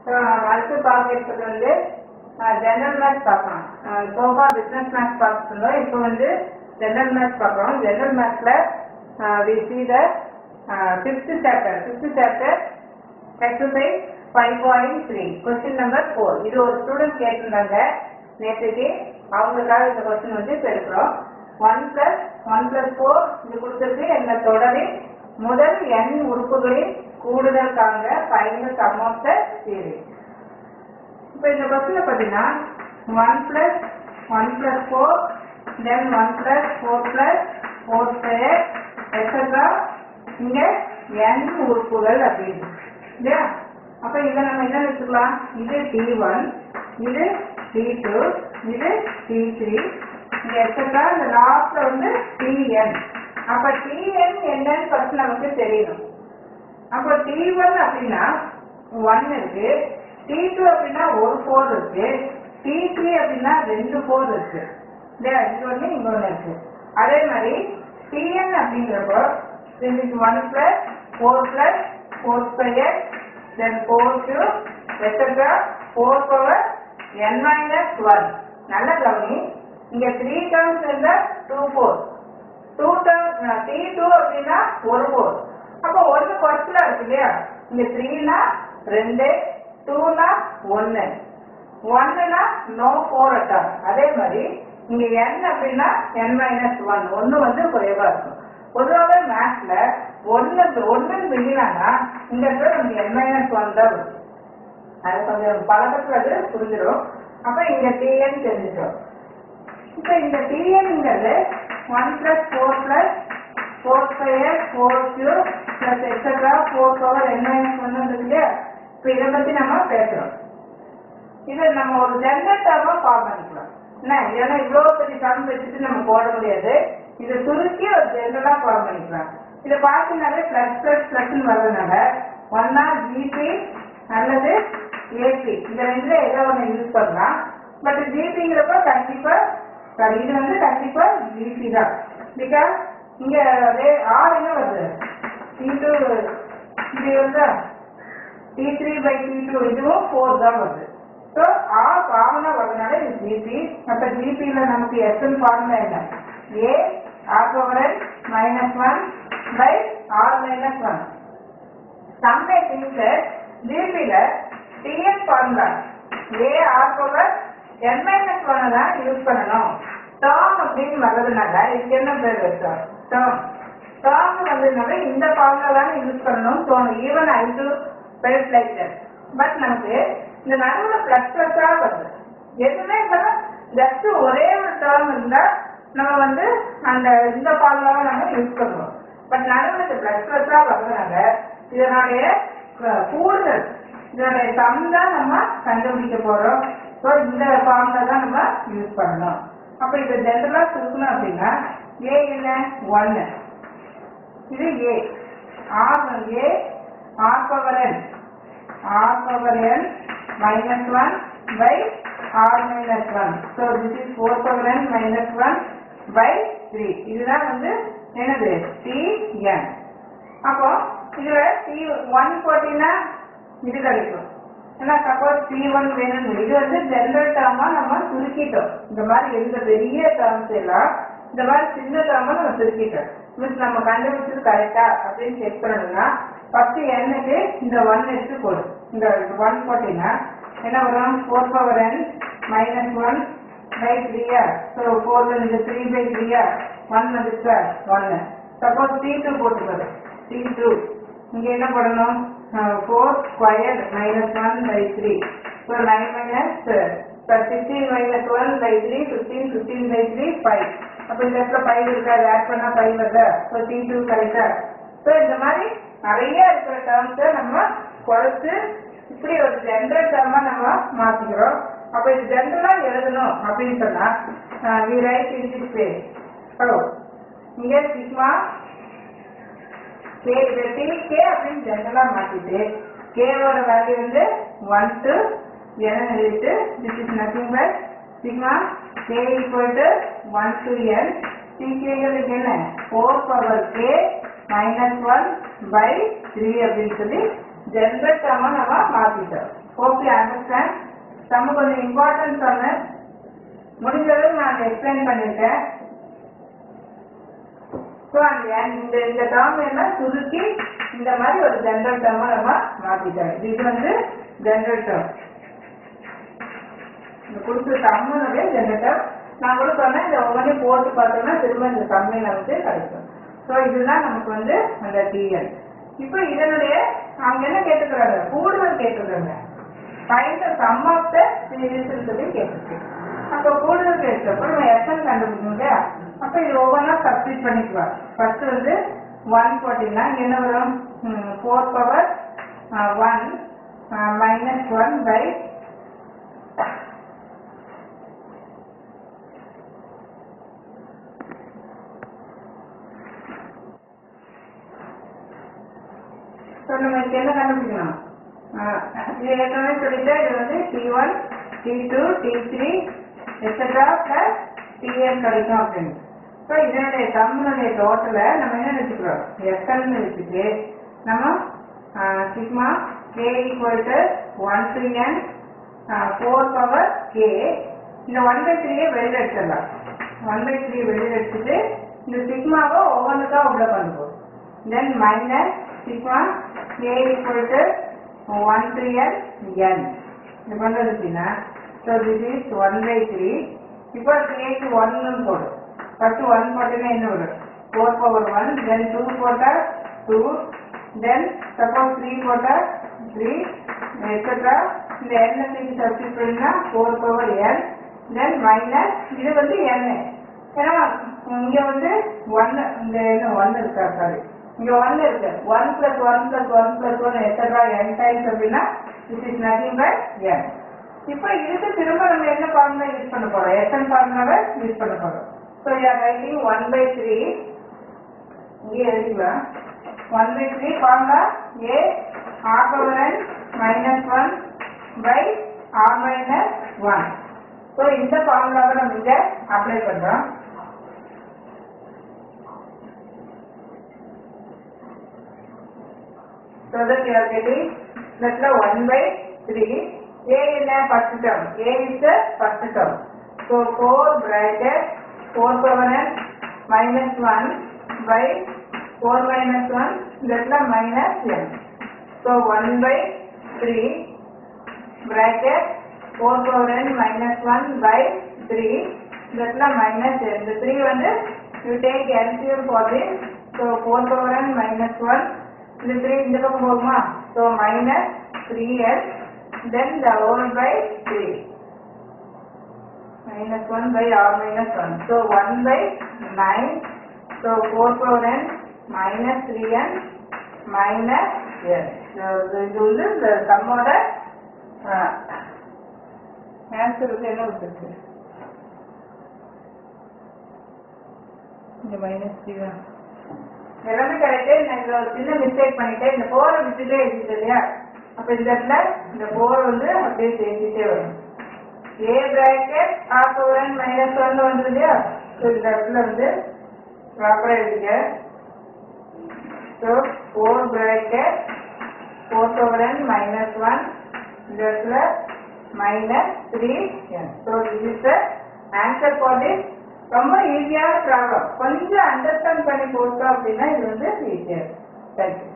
so அடுத்து பார்க்கறது வந்து ஜெனரல் மேத்ஸ் பார்க்கலாம் சோஃபா பிஸ்னஸ் மேத்ஸ் பார்த்துட்டு இருந்தோம் இப்போ வந்து ஜெனரல் மேத்ஸ் பார்க்குறோம் ஜெனரல் மேத்ஸில் we see the fifth chapter fifth chapter exercise five point three question number four இது ஒரு ஸ்டூடெண்ட் கேட்டிருந்தாங்க நேற்றுக்கு அவங்களுக்காக இந்த கொஸ்டின் வந்து இப்போ எடுக்கிறோம் one plus one plus four இது கொடுத்துருக்கு என்ன தொடரில் முதல் n உறுப்புகளின் கூடுதல் காண்க final sum of the series இப்போ இந்த கொஸ்டினை பார்த்தீங்கன்னா one plus one plus four then one plus four plus four square extra இங்கே n உறுப்புகள் அப்படின்னு இல்லையா அப்போ இதை நம்ம என்ன வச்சுக்கலாம் இது டி ஒன் இது டி டூ இது டி த்ரீ இங்கே எக்ஸட்ரா இந்த லாஸ்ட்ல வந்து டிஎன் அப்போ டிஎன் என்னன்னு ஃபர்ஸ்ட் நமக்கு தெரியணும் அப்போ டி ஒன் அப்படின்னா ஒன் இருக்கு டி டூ அப்படின்னா ஒரு ஃபோர் இருக்கு டி த்ரீ அப்படின்னா ரெண்டு ஃபோர் இருக்கு இல்லையா இது ஒன்று இங்க ஒன்று இருக்கு அதே மாதிரி டிஎன் அப்படிங்கிறப்போ இதுக்கு one plus four plus four square then four two extra four power N minus one நல்ல கவனி இங்க த்ரீ டேர்ம்ஸ் இருந்தா two four two term T two அப்படின்னா ஒரு ஃபோர் அப்போ ஒன்று குறைச்சலா இருக்கு இல்லையா இங்க த்ரீனா ரெண்டு டூனா ஒன்னு ஒன்னுனா நோ ஃபோர் அட்டார் அதே மாதிரி இங்க n அப்படின்னா n மைனஸ் ஒன் ஒன்னு வந்து குறைவா இருக்கும் பொதுவாக மேத்ஸ்ல ஒன்னு ஒன்னு மிகினானா இந்த இடத்துல நமக்கு n மைனஸ் ஒன் தான் வரும் அது கொஞ்சம் பழக்கத்துல அது புரிஞ்சிடும் அப்ப இங்க டிஎன் தெரிஞ்சிடும் இப்போ இந்த டிஎன்ங்கிறது one plus four plus four square four cube plus extra four power N minus one இருக்கு இல்லையா இப்போ இதை பத்தி நம்ம பேசுறோம் இதை நம்ம ஒரு ஜென்ரல் டேர்மா ஃபார்ம் பண்ணிக்கலாம் என்ன ஏன்னா இவ்வளோ பெரிய சம் வச்சுட்டு நம்ம போட முடியாது இதை சுருக்கி ஒரு ஜென்ரலா ஃபார்ம் பண்ணிக்கலாம் இதை பார்த்தீங்கன்னாலே பிளஸ் பிளஸ் பிளஸ்ன்னு வர்றதுனால ஒன்னா ஜிபி அல்லது ஏபி இந்த ரெண்டுல ஏதோ ஒன்று யூஸ் பண்ணலாம் பட் ஜிபிங்கிறப்ப கண்டிப்பா சாரி இது வந்து கண்டிப்பா ஜிபி தான் பிகாஸ் இங்க அதே ஆர் என்ன வருது டி டூ இது வருதா T three by T two இதுவும் ஃபோர் தான் வருது ஸோ ஆர் காமனா வரதுனால இது ஜிபி அப்ப ஜிபியில் நமக்கு எஸ்என் ஃபார்முலா என்ன A R power minus one by R minus one சம்மே டீச்சர் ஜிபியில் T N formula A R power N minus one தான் யூஸ் பண்ணணும் டேர்ம் அப்படின்னு வர்றதுனால இதுக்கு என்ன பேர் வச்சோம் டேர்ம் டேர்ம் வந்ததுனால இந்த ஃபார்முலா தானே யூஸ் பண்ணணும் தோணும் even I do face like that but நமக்கு இந்த நடுவில் பிளஸ் பிளஸ்ஸா வருது எதுவுமே இல்லாம ஜஸ்ட் ஒரே ஒரு டேர்ம் இருந்தா நம்ம வந்து அந்த இந்த ஃபார்முலாவை நம்ம யூஸ் பண்ணுவோம் பட் நடுவில் இந்த பிளஸ் பிளஸ்ஸா வர்றதுனால இதனுடைய அஹ், கூடுதல் இதனுடைய சம் தான் நம்ம கண்டுபிடிக்க போறோம் ஸோ இந்த ஃபார்முலா தான் நம்ம யூஸ் பண்ணணும் அப்ப இதை ஜென்ரலா சுருக்கணும் அப்படின்னா ஏ என்ன ஒன்னு இது A R A R power N R power N minus one by R minus one so this is four power N minus one by three இதுதான் வந்து என்னது டி என் அப்போ இதுல டி ஒன் போட்டீங்கன்னா இது கிடைக்கும் ஏன்னா சப்போஸ் டி ஒன் வேணும் இது வந்து ஜெனரல் டேர்மா நம்ம சுருக்கிட்டோம் இந்த மாதிரி எந்த பெரிய டேர்ம்ஸ் எல்லாம் இந்த மாதிரி சின்ன டேர்மா நம்ம சுருக்கிட்டோம் மீன்ஸ் நம்ம கண்டுபிடிச்சது கரெக்டா அப்படின்னு செக் பண்ணணும்னா ஃபர்ஸ்ட் எண்ணுக்கு இந்த ஒன் எடுத்து போடு இந்த ஒன் போட்டீங்கன்னா என்ன வரும் four power N minus one by த்ரீயா ஸோ ஃபோர் இந்த த்ரீ பை த்ரீயா ஒன் வந்துச்சா ஒன்னு சப்போஸ் டி டூ போட்டுக்கிறது டி டூ இங்க என்ன பண்ணணும் four square minus one by three so nine minus sixteen minus one by three fifteen fifteen by three five அப்போ இந்த இடத்துல ஃபைவ் இருக்கா ஆட் பண்ணா ஃபைவ் வருதா ஸோ டி டூ கரெக்டா ஸோ இந்த மாதிரி நிறைய இருக்கிற டேர்ம்ஸை நம்ம குறைச்சு இப்படி ஒரு ஜென்ரல் டேர்மா நம்ம மாத்திக்கிறோம் அப்போ இது ஜென்ரலா எழுதணும் அப்படின்னு சொன்னா we write in this way hello இங்கே சிக்மா கே இது டி கே அப்படின்னு ஜென்ரலா மாத்திட்டு கேவோட வேல்யூ வந்து ஒன் டு என் எழுதிட்டு this is nothing but sigma K equal to one to N டிகேங்களுக்கு என்ன four power K minus one by three அப்படின்னு சொல்லி ஜென்ரல் டேர்மா நம்ம மாத்திட்டோம் ஹோப் யூ அண்டர்ஸ்டாண்ட் நம்ம கொஞ்சம் இம்பார்ட்டன்ட் சொன்னேன் முடிஞ்சளவு நான் எக்ஸ்பிளைன் பண்ணியிருக்கேன் ஸோ அந்த இந்த இந்த டேர்ம் எல்லாம் சுருக்கி இந்த மாதிரி ஒரு ஜென்ரல் டேர்மா நம்ம மாத்திட்டோம் இது வந்து ஜென்ரல் டேர்ம் இந்த கொடுத்த சம்மனுடைய ஜென்ரல் டேர்ம் நான் கூட சொன்னேன் இந்த ஒவ்வொன்றையும் போட்டு பார்த்தோம்னா திரும்ப இந்த சம்மை நமக்கு கிடைக்கும் ஸோ இதுதான் நமக்கு வந்து அந்த டிஎல் இப்போ இதனுடைய அவங்க என்ன கேட்டுக்கிறாங்க கூடுதல் கேட்டுக்கிறாங்க find sum of the series சொல்லி கேட்டுருக்கு அப்போ கூடுதல் கேட்டப்போ நம்ம எஸ்என் கண்டுபிடிக்கணும் இல்லையா அப்போ இது ஒவ்வொன்றா சப்ஸ்டிட் பண்ணிக்கலாம் ஃபர்ஸ்ட் வந்து ஒன் போட்டிங்கன்னா இங்க என்ன வரும் four power one minus one by so நம்ம இதுக்கு என்ன கண்டுபிடிக்கணும் ஆஹ் இது ஏற்கனவே சொல்லிட்டு இது வந்து T one T two T three extra plus T N கிடைக்கும் அப்படின்னு ஸோ இதனுடைய சம்முடைய டோட்டலை நம்ம என்ன வச்சுக்கிறோம் எஸ்எல்னு வச்சுட்டு நம்ம sigma K equal to one to N four power K இந்த ஒன் பை த்ரீயை வெளியில் எடுத்துடலாம் ஒன் பை த்ரீ வெளியில் எடுத்துட்டு இந்த சிக்மாவை ஒவ்வொன்றுக்கா உள்ள கொண்டு போகும் then minus sigma a equal to 1 to n n இது பண்றது அப்படின்னா so this is 1 by 3 இப்போ a க்கு 1 ன்னு போடு ஃபர்ஸ்ட் 1 போட்டீங்கன்னா என்ன வரும் 4 பவர் 1 then 2 போட்டா 2 then suppose 3 போட்டா 3 etc இந்த n க்கு சப்ஸ்டிட் பண்ணினா 4 பவர் n then minus இது வந்து n ஏன்னா இங்க வந்து 1 இந்த என்ன 1 இருக்கா சாரி இங்க ஒன் இருக்கு one plus one plus one plus one எத்தனை என் டைம்ஸ் அப்படின்னா it is nothing by N இப்போ இதுக்கு திரும்ப நம்ம என்ன ஃபார்முலா யூஸ் பண்ண போறோம் எஸ்என் ஃபார்முலாவை யூஸ் பண்ண போறோம் so you're writing one by three இங்கே எழுதிக்கலாம் one by three formula A R power N minus one by R minus one so இந்த ஃபார்முலாவை நம்ம இங்கே அப்ளை பண்றோம் so that you are getting that's the 1 by 3 a in a first term a is the first term so 4 bracket 4 power n minus 1 by 4 minus 1 that's the minus n so 1 by 3 bracket 4 power n minus 1 by 3 that's the minus n the 3 வந்து you take LCM for this so 4 power n minus 1 இந்த three இந்த பக்கம் போகுமா so minus three S then the whole by three minus one by R minus one so one by nine so four power N minus three N minus N இது வந்து இந்த சம்மோட answer வந்து என்ன கொடுத்துருக்கு இங்க மைனஸ் த்ரீ தான் எல்லாமே correct நான் இதுல ஒரு சின்ன மிஸ்டேக் பண்ணிட்டேன் இந்த போரை விட்டுட்டே இருந்துச்சு இல்லையா அப்ப இந்த இடத்துல இந்த போர் வந்து அப்படியே சேர்த்துட்டே வரும் A bracket R power minus one வந்து இல்லையா ஸோ இந்த இடத்துல வந்து ப்ராப்பரா எழுதிக்க so four bracket four power minus one இந்த இடத்துல minus three so this is the answer for this ரொம்ப ஈஸியான ப்ராப்ளம் கொஞ்சம் அண்டர்ஸ்டாண்ட் பண்ணி போட்டோம் அப்படின்னா இது வந்து ஈஸியாக தேங்க்யூ